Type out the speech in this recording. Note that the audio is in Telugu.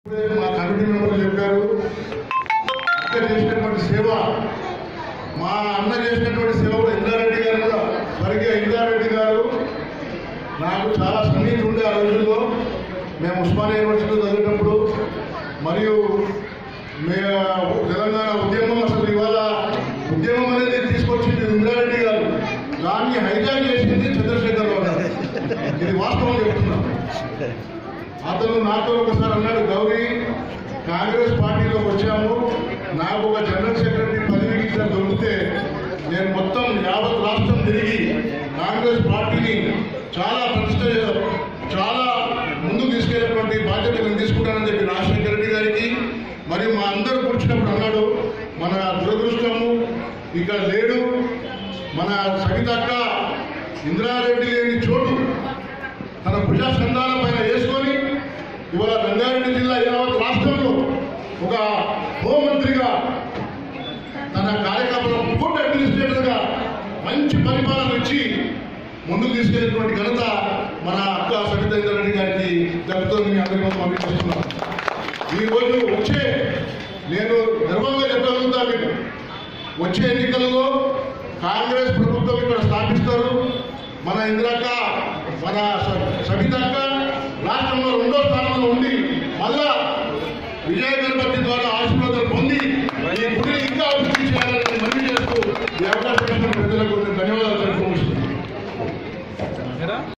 ఇప్పుడే మా కమిటీ మెంబర్లు చెప్పారు అక్క చేసినటువంటి సేవ మా అన్న చేసినటువంటి సేవ కూడా ఇందారెడ్డి గారు కూడా స్వర్గీయ ఇందారెడ్డి గారు నాకు చాలా సన్నిహితి ఉండే ఆ రోజుల్లో మేము ఉస్మానియా యూనివర్సిటీలో చదివేటప్పుడు మరియు మే తెలంగాణ ఉద్యమం అసలు ఇవాళ ఉద్యమం అనేది తీసుకొచ్చింది ఇంద్రారెడ్డి గారు దాన్ని హైజాక్ చేసింది చంద్రశేఖర్ రావు గారు ఇది వాస్తవం చెప్తున్నాం అతను నాతో ఒకసారి అన్నాడు గౌరీ కాంగ్రెస్ పార్టీలోకి వచ్చాము నాకు ఒక జనరల్ సెక్రటరీ పదవి ఇట్లా దొరికితే నేను మొత్తం యావత్ రాష్ట్రం తిరిగి కాంగ్రెస్ పార్టీని చాలా ప్రతిష్ట చాలా ముందుకు తీసుకెళ్ళినటువంటి బాధ్యత నేను తీసుకుంటానని చెప్పి రాజశేఖర రెడ్డి గారికి మరియు మా అందరూ కూర్చున్నప్పుడు అన్నాడు మన దురదృష్టము ఇక్కడ లేడు మన సవితక్క ఇంద్రారెడ్డి లేని చోటు తన ప్రజా సంఘాల పైన వేసుకొని ఇవాళ రంగారెడ్డి జిల్లా యావత్ రాష్ట్రంలో ఒక హోంమంత్రిగా తన కార్యకలాపాల ఫుడ్ అడ్మినిస్ట్రేటర్ గా మంచి పరిపాలన ఇచ్చి ముందుకు తీసుకెళ్ళినటువంటి ఘనత మన అక్క సవితేంద్ర రెడ్డి గారికి దక్కుతుంది మీ అందరికీ పంపించేస్తున్నాం ఈ రోజు వచ్చే నేను గర్వంగా చెప్పగలుగుతా మీకు వచ్చే ఎన్నికలలో కాంగ్రెస్ ప్రభుత్వం ఇక్కడ స్థాపిస్తారు మన ఇందిరక్క మన స- సబితక్క రాష్ట్రంలో రెండో స్థానంలో ఉండి మళ్ళా విజయ గణపతి ద్వారా ఆశీర్వాదాలు పొంది ఈ గుడిని ఇంకా అభివృద్ధి చేయాలని మనవి చేస్తూ ఈ అవకాశం